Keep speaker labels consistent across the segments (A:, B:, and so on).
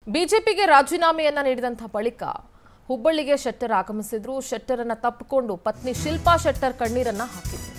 A: ಬಿಜೆಪಿಗೆ ರಾಜೀನಾಮೆಯನ್ನ ನೀಡಿದಂಥ ಬಳಿಕ ಹುಬ್ಬಳ್ಳಿಗೆ ಶೆಟ್ಟರ್ ಆಗಮಿಸಿದ್ರು ಶೆಟ್ಟರನ್ನ ತಪ್ಪಿಕೊಂಡು ಪತ್ನಿ ಶಿಲ್ಪಾ ಶೆಟ್ಟರ್ ಕಣ್ಣೀರನ್ನ ಹಾಕಿದ್ರು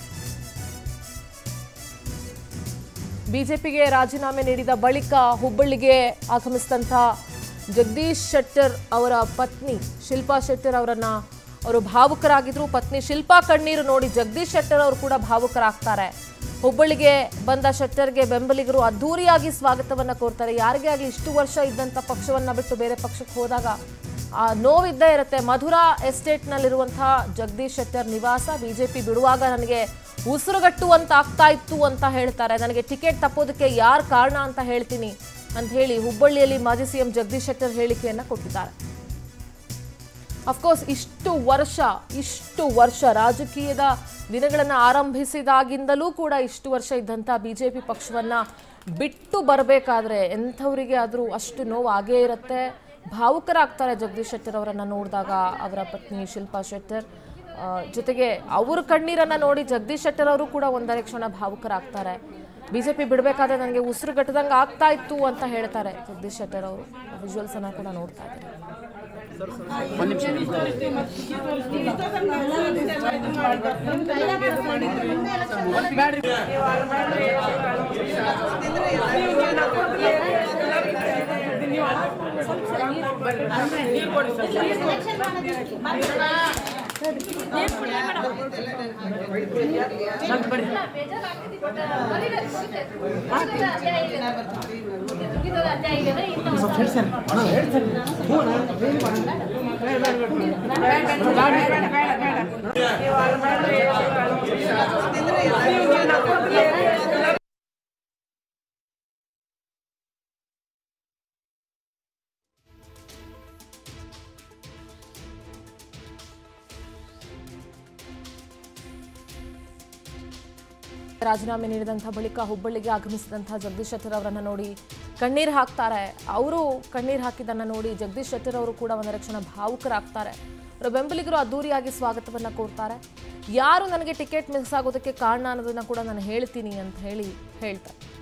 A: ಬಿಜೆಪಿಗೆ ರಾಜೀನಾಮೆ ನೀಡಿದ ಬಳಿಕ ಹುಬ್ಬಳ್ಳಿಗೆ ಆಗಮಿಸಿದಂಥ ಜಗದೀಶ್ ಶೆಟ್ಟರ್ ಅವರ ಪತ್ನಿ ಶಿಲ್ಪಾ ಶೆಟ್ಟರ್ ಅವರನ್ನ ಅವರು ಭಾವುಕರಾಗಿದ್ರು ಪತ್ನಿ ಶಿಲ್ಪಾ ಕಣ್ಣೀರು ನೋಡಿ ಜಗದೀಶ್ ಶೆಟ್ಟರ್ ಅವರು ಕೂಡ ಭಾವುಕರಾಗ್ತಾರೆ ಹುಬ್ಬಳ್ಳಿಗೆ ಬಂದ ಶೆಟ್ಟರ್ಗೆ ಬೆಂಬಲಿಗರು ಅದ್ಧೂರಿಯಾಗಿ ಸ್ವಾಗತವನ್ನ ಕೋರ್ತಾರೆ ಯಾರಿಗೇ ಆಗಲಿ ಇಷ್ಟು ವರ್ಷ ಇದ್ದಂಥ ಪಕ್ಷವನ್ನ ಬಿಟ್ಟು ಬೇರೆ ಪಕ್ಷಕ್ಕೆ ಹೋದಾಗ ಆ ನೋವಿದ್ದೇ ಇರುತ್ತೆ ಮಧುರಾ ಎಸ್ಟೇಟ್ನಲ್ಲಿರುವಂತಹ ಜಗದೀಶ್ ಶೆಟ್ಟರ್ ನಿವಾಸ ಬಿಜೆಪಿ ಬಿಡುವಾಗ ನನಗೆ ಉಸಿರುಗಟ್ಟುವಂತ ಆಗ್ತಾ ಇತ್ತು ಅಂತ ಹೇಳ್ತಾರೆ ನನಗೆ ಟಿಕೆಟ್ ತಪ್ಪೋದಕ್ಕೆ ಯಾರು ಕಾರಣ ಅಂತ ಹೇಳ್ತೀನಿ ಅಂತ ಹೇಳಿ ಹುಬ್ಬಳ್ಳಿಯಲ್ಲಿ ಮಾಜಿ ಸಿಎಂ ಜಗದೀಶ್ ಶೆಟ್ಟರ್ ಹೇಳಿಕೆಯನ್ನ ಕೊಟ್ಟಿದ್ದಾರೆ ಅಫ್ಕೋರ್ಸ್ ಇಷ್ಟು ವರ್ಷ ಇಷ್ಟು ವರ್ಷ ರಾಜಕೀಯದ ದಿನಗಳನ್ನು ಆರಂಭಿಸಿದಾಗಿಂದಲೂ ಕೂಡ ಇಷ್ಟು ವರ್ಷ ಇದ್ದಂಥ ಬಿಜೆಪಿ ಪಕ್ಷವನ್ನ ಬಿಟ್ಟು ಬರಬೇಕಾದ್ರೆ ಎಂಥವರಿಗೆ ಆದರೂ ಅಷ್ಟು ನೋವು ಆಗೇ ಇರುತ್ತೆ ಭಾವುಕರಾಗ್ತಾರೆ ಜಗದೀಶ್ ಶೆಟ್ಟರ್ ಅವರನ್ನ ನೋಡಿದಾಗ ಅವರ ಪತ್ನಿ ಶಿಲ್ಪಾ ಶೆಟ್ಟರ್ ಆ, ಜೊತೆಗೆ ಅವ್ರ ಕಣ್ಣೀರನ್ನ ನೋಡಿ ಜಗದೀಶ್ ಶೆಟ್ಟರ್ ಅವರು ಕೂಡ ಒಂದரை ಕ್ಷಣ ಭಾವುಕರಾಗ್ತಾರೆ ಬಿಜೆಪಿ ಬಿಡಬೇಕಾದ್ರೆ ನನಗೆ ಉಸಿರು ಗಟ್ಟದಂಗೆ ಆಗ್ತಾ ಇತ್ತು ಅಂತ ಹೇಳ್ತಾರೆ ಜಗದೀಶ್ ಶೆಟ್ಟರ್ ಅವರು ವಿಜುವಲ್ಸ್ ಅನ್ನ ಕೂಡ ನೋಡ್ತಾ ಇದ್ದಾರೆ ರಾಜೀನಾಮೆ ನೀಡಿದಂಥ ಬಳಿಕ ಹುಬ್ಬಳ್ಳಿಗೆ ಆಗಮಿಸಿದಂಥ ಜಗದೀಶ್ ಶೆಟ್ಟರ್ ಅವರನ್ನ ನೋಡಿ ಕಣ್ಣೀರು ಹಾಕ್ತಾರೆ ಅವರು ಕಣ್ಣೀರು ಹಾಕಿದ್ದನ್ನು ನೋಡಿ ಜಗದೀಶ್ ಶೆಟ್ಟರ್ ಅವರು ಕೂಡ ಒಂದರ ಕ್ಷಣ ಭಾವುಕರಾಗ್ತಾರೆ ಅವರ ಬೆಂಬಲಿಗರು ಅದ್ದೂರಿಯಾಗಿ ಸ್ವಾಗತವನ್ನ ಕೋರ್ತಾರೆ ಯಾರು ನನಗೆ ಟಿಕೆಟ್ ಮಿಸ್ ಆಗೋದಕ್ಕೆ ಕಾರಣ ಅನ್ನೋದನ್ನ ಕೂಡ ನಾನು ಹೇಳ್ತೀನಿ ಅಂತ ಹೇಳಿ ಹೇಳ್ತಾರೆ